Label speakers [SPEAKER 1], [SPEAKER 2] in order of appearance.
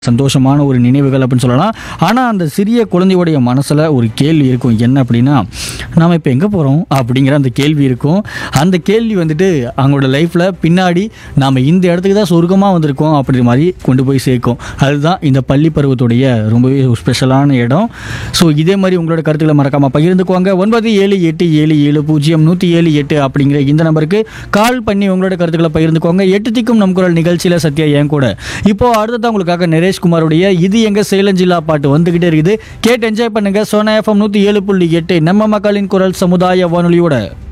[SPEAKER 1] சந்தோஷமான ஒரு நினைவுகள் அப்படின்னு சொல்லலாம் ஆனால் அந்த சிறிய குழந்தையுடைய மனசில் ஒரு கேள்வி இருக்கும் என்ன அப்படின்னா நாம் இப்போ எங்கே போகிறோம் அப்படிங்கிற அந்த கேள்வி இருக்கும் அந்த கேள்வி வந்துட்டு அவங்களோட லைஃப்பில் பின்னாடி நாம் இந்த இடத்துக்கு தான் சொர்க்கமாக வந்திருக்கோம் அப்படிங்கிற மாதிரி கொண்டு போய் சேர்க்கும் அதுதான் இந்த பள்ளி பருவத்துடைய ரொம்பவே ஒரு ஸ்பெஷலான இடம் ஸோ இதே மாதிரி உங்களோட கருத்துக்களை மறக்காமல் பகிர்ந்துக்குவாங்க ஒன்பது ஏழு எட்டு ஏழு ஏழு பூஜ்ஜியம் நூற்றி ஏழு எட்டு அப்படிங்கிற இந்த நம்பருக்கு கால் பண்ணி உங்களோட கருத்துக்களை பகிர்ந்துக்குவாங்க எட்டு திக்கும் நம் குரல் நிகழ்ச்சியில் சத்யா என் கூட இப்போ அடுத்ததான் உங்களுக்காக நரேஷ்குமாருடைய இது எங்க சேலம் ஜில்லா பாட்டு வந்துகிட்டே இருக்குது கேட்டு என்ஜாய் பண்ணுங்க சோனா எஃப்எம் நூற்றி ஏழு புள்ளி எட்டு நம்ம மக்களின் குரல் சமுதாய வானொலியோட